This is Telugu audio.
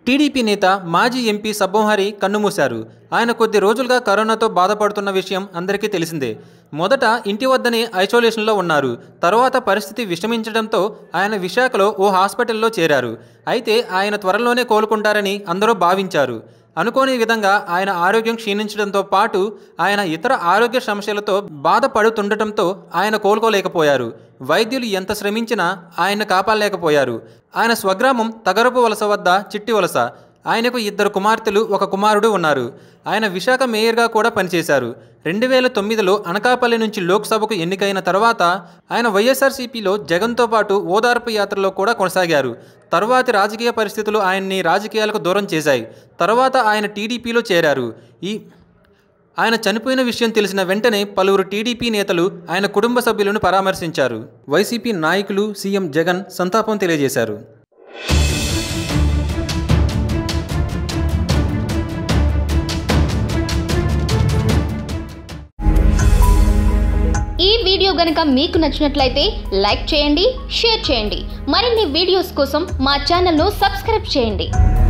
టీడీపీ నేత మాజీ ఎంపీ సబ్బోహరి కన్నుమూశారు ఆయన కొద్ది రోజులుగా కరోనాతో బాధపడుతున్న విషయం అందరికీ తెలిసిందే మొదట ఇంటి వద్దనే ఐసోలేషన్లో ఉన్నారు తర్వాత పరిస్థితి విషమించడంతో ఆయన విశాఖలో ఓ హాస్పిటల్లో చేరారు అయితే ఆయన త్వరలోనే కోలుకుంటారని అందరూ భావించారు అనుకోని విధంగా ఆయన ఆరోగ్యం క్షీణించడంతో పాటు ఆయన ఇతర ఆరోగ్య సమస్యలతో బాధపడుతుండటంతో ఆయన కోలుకోలేకపోయారు వైద్యులు ఎంత శ్రమించినా ఆయన కాపాడలేకపోయారు ఆయన స్వగ్రామం తగరపు వలస వద్ద చిట్టి వలస ఆయనకు ఇద్దరు కుమార్తెలు ఒక కుమారుడు ఉన్నారు ఆయన విశాఖ మేయర్గా కూడా పనిచేశారు రెండు వేల తొమ్మిదిలో అనకాపల్లి నుంచి లోక్సభకు ఎన్నికైన తర్వాత ఆయన వైఎస్ఆర్సీపీలో జగన్తో పాటు ఓదార్పు యాత్రలో కూడా కొనసాగారు తరువాతి రాజకీయ పరిస్థితులు ఆయన్ని రాజకీయాలకు దూరం చేశాయి తర్వాత ఆయన టీడీపీలో చేరారు ఈ ఆయన చనిపోయిన విషయం తెలిసిన వెంటనే పలువురు టీడీపీ నేతలు ఆయన కుటుంబ సభ్యులను పరామర్శించారు వైసీపీ నాయకులు సీఎం జగన్ సంతాపం తెలియజేశారు ఈ వీడియో గనుక మీకు నచ్చినట్లయితే లైక్ చేయండి షేర్ చేయండి మరిన్ని వీడియోస్ కోసం మా ఛానల్ను సబ్స్క్రైబ్ చేయండి